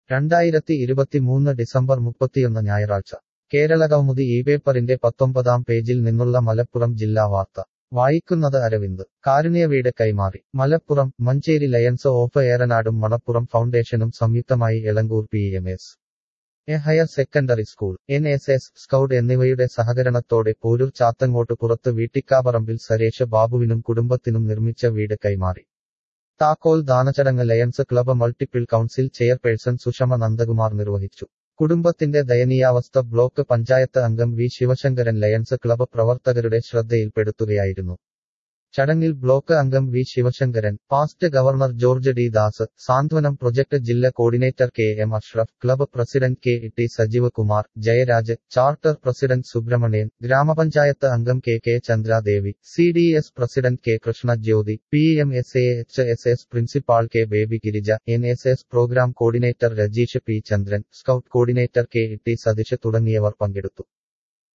രണ്ടായിരത്തി ഇരുപത്തിമൂന്ന് ഡിസംബർ മുപ്പത്തിയൊന്ന് ഞായറാഴ്ച കേരളകൗമുദി ഈ പേപ്പറിന്റെ പത്തൊമ്പതാം പേജിൽ നിന്നുള്ള മലപ്പുറം ജില്ലാ വാർത്ത വായിക്കുന്നത് അരവിന്ദ് കാരുണ്യവീട് കൈമാറി മലപ്പുറം മഞ്ചേരി ലയൺസ് ഓഫ് ഏറനാടും മണപ്പുറം ഫൗണ്ടേഷനും സംയുക്തമായി Elankur P M S A higher secondary school N S S scout എന്നിവയുടെ സഹകരണത്തോടെ പോരൂർ ചാത്തങ്ങോട്ട് പുറത്ത് വീട്ടിക്കാപറമ്പിൽ സരേഷ് ബാബുവിനും കുടുംബത്തിനും നിർമ്മിച്ച വീട് കൈമാറി താക്കോൽ ദാനചടങ്ങ് lions club multiple council chairperson Sushama Nandakumar നിർവഹിച്ചു കുടുംബത്തിന്റെ ദയനീയാവസ്ഥ ബ്ലോക്ക് പഞ്ചായത്ത് അംഗം വി ശിവശങ്കരൻ ലയൺസ് ക്ലബ് പ്രവർത്തകരുടെ ശ്രദ്ധയിൽപ്പെടുത്തുകയായിരുന്നു ചടങ്ങിൽ ബ്ലോക്ക് അംഗം V Sivasankaran past governor George D Das Santhwanam project ജില്ലാ coordinator K M Ashraf club president K T Sajeev Kumar Jayaraj charter president Subramanian ഗ്രാമപഞ്ചായത്ത് അംഗം K K Chandradevi C D S president K Krishna Jyothi P M S A H S S principal K Baby Girija N S S programme coordinator Rajeesh P Chandran scout coordinator K T Satheesh തുടങ്ങിയവർ പങ്കെടുത്തു